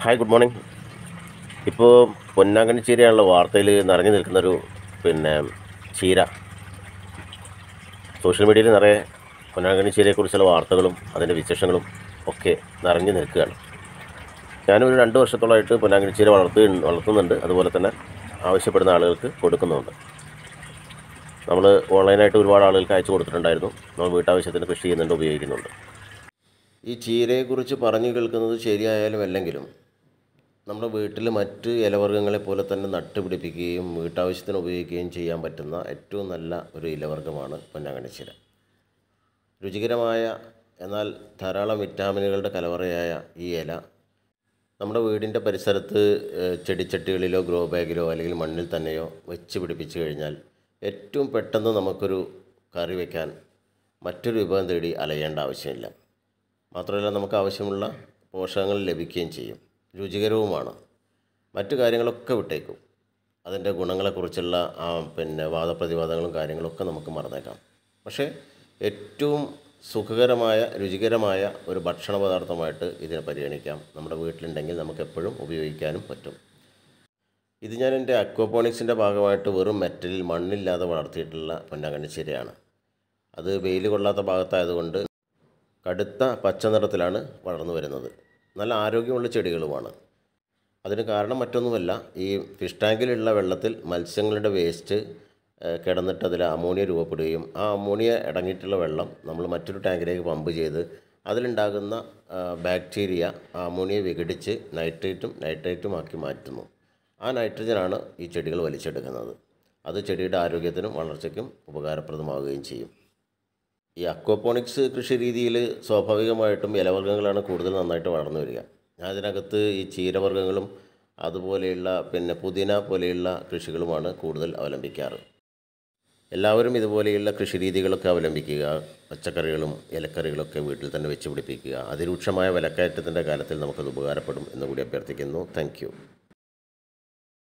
hi good morning ഇപ്പോൾ പൊന്നാങ്കണ്ണി ചീരയാണല്ലോ വാർത്തയിൽ നിറഞ്ഞു നിൽക്കുന്നൊരു പിന്നെ ചീര സോഷ്യൽ മീഡിയയിൽ നിറയെ പൊന്നാങ്കണ്ണി ചീരയെക്കുറിച്ചുള്ള വാർത്തകളും അതിൻ്റെ വിശേഷങ്ങളും ഒക്കെ നിറഞ്ഞു നിൽക്കുകയാണ് ഞാനൊരു രണ്ട് വർഷത്തോളമായിട്ട് പൊന്നാങ്കണ്ണി ചീര വളർത്തി വളർത്തുന്നുണ്ട് അതുപോലെ തന്നെ ആവശ്യപ്പെടുന്ന ആളുകൾക്ക് കൊടുക്കുന്നുമുണ്ട് നമ്മൾ ഓൺലൈനായിട്ട് ഒരുപാട് ആളുകൾക്ക് അയച്ചു കൊടുത്തിട്ടുണ്ടായിരുന്നു നമ്മൾ വീട്ടാവശ്യത്തിന് കൃഷി ചെയ്യുന്നുണ്ട് ഉപയോഗിക്കുന്നുണ്ട് ഈ ചീരയെക്കുറിച്ച് പറഞ്ഞു കേൾക്കുന്നത് ശരിയായാലും അല്ലെങ്കിലും നമ്മുടെ വീട്ടിൽ മറ്റ് ഇലവർഗ്ഗങ്ങളെ പോലെ തന്നെ നട്ടുപിടിപ്പിക്കുകയും വീട്ടാവശ്യത്തിന് ഉപയോഗിക്കുകയും ചെയ്യാൻ പറ്റുന്ന ഏറ്റവും നല്ല ഒരു ഇലവർഗ്ഗമാണ് പൊന്നാങ്കണ്ണിച്ചീര രുചികരമായ എന്നാൽ ധാരാളം വിറ്റാമിനുകളുടെ കലവറയായ ഈ ഇല നമ്മുടെ വീടിൻ്റെ പരിസരത്ത് ഏഹ്, ചെടിച്ചട്ടികളിലോ ഗ്രോ ബാഗിലോ അല്ലെങ്കിൽ മണ്ണിൽ തന്നെയോ വെച്ച് പിടിപ്പിച്ച് കഴിഞ്ഞാൽ ഏറ്റവും പെട്ടെന്ന് നമുക്കൊരു കറി വയ്ക്കാൻ മറ്റൊരു വിഭവം തേടി അലയേണ്ട ആവശ്യമില്ല മാത്രമല്ല നമുക്ക് ആവശ്യമുള്ള പോഷകങ്ങൾ ലഭിക്കുകയും ചെയ്യും രുചികരവുമാണ് മറ്റു കാര്യങ്ങളൊക്കെ വിട്ടേക്കും അതിൻ്റെ ഗുണങ്ങളെക്കുറിച്ചുള്ള ആ പിന്നെ വാദപ്രതിവാദങ്ങളും കാര്യങ്ങളൊക്കെ നമുക്ക് മറന്നേക്കാം പക്ഷേ ഏറ്റവും സുഖകരമായ രുചികരമായ ഒരു ഭക്ഷണ പദാർത്ഥമായിട്ട് ഇതിനെ പരിഗണിക്കാം നമ്മുടെ വീട്ടിലുണ്ടെങ്കിൽ നമുക്ക് എപ്പോഴും ഉപയോഗിക്കാനും പറ്റും ഇത് ഞാൻ എൻ്റെ അക്വപോണിക്സിൻ്റെ ഭാഗമായിട്ട് വെറും മെറ്റലിൽ മണ്ണില്ലാതെ വളർത്തിയിട്ടുള്ള പൊന്നാങ്കണ്ണിച്ചീരയാണ് അത് വെയിൽ കൊള്ളാത്ത ഭാഗത്തായതുകൊണ്ട് കടുത്ത പച്ച നിറത്തിലാണ് വളർന്നു വരുന്നത് നല്ല ആരോഗ്യമുള്ള ചെടികളുമാണ് അതിന് കാരണം മറ്റൊന്നുമല്ല ഈ ഫിഷ് ടാങ്കിലുള്ള വെള്ളത്തിൽ മത്സ്യങ്ങളുടെ വേസ്റ്റ് ഏഹ്, കിടന്നിട്ട് അതിൽ അമോണിയ രൂപപ്പെടുകയും ആ അമോണിയ അടങ്ങിയിട്ടുള്ള വെള്ളം നമ്മൾ മറ്റൊരു ടാങ്കിലേക്ക് പമ്പ് ചെയ്ത് അതിലുണ്ടാകുന്ന ആ, ബാക്ടീരിയ ആ അമോണിയ വിഘടിച്ച് നൈട്രേറ്റും നൈട്രേറ്റും ആക്കി മാറ്റുന്നു ആ നൈട്രജനാണ് ഈ ചെടികൾ വലിച്ചെടുക്കുന്നത് അത് ചെടിയുടെ ആരോഗ്യത്തിനും വളർച്ചയ്ക്കും ഉപകാരപ്രദമാവുകയും ചെയ്യും ഈ അക്വപോണിക്സ് കൃഷി രീതിയിൽ സ്വാഭാവികമായിട്ടും ഇലവർഗ്ഗങ്ങളാണ് കൂടുതൽ നന്നായിട്ട് വളർന്നു വരിക ഞാൻ അതിനകത്ത് ഈ ചീരവർഗ്ഗങ്ങളും അതുപോലെയുള്ള പിന്നെ പുതിന പോലെയുള്ള കൃഷികളുമാണ് കൂടുതൽ അവലംബിക്കാറ് എല്ലാവരും ഇതുപോലെയുള്ള കൃഷി രീതികളൊക്കെ അവലംബിക്കുക പച്ചക്കറികളും ഇലക്കറികളൊക്കെ വീട്ടിൽ തന്നെ വെച്ച് പിടിപ്പിക്കുക അതിരൂക്ഷമായ വിലക്കയറ്റത്തിൻ്റെ കാലത്തിൽ നമുക്കത് ഉപകാരപ്പെടും എന്ന് കൂടി അഭ്യർത്ഥിക്കുന്നു താങ്ക്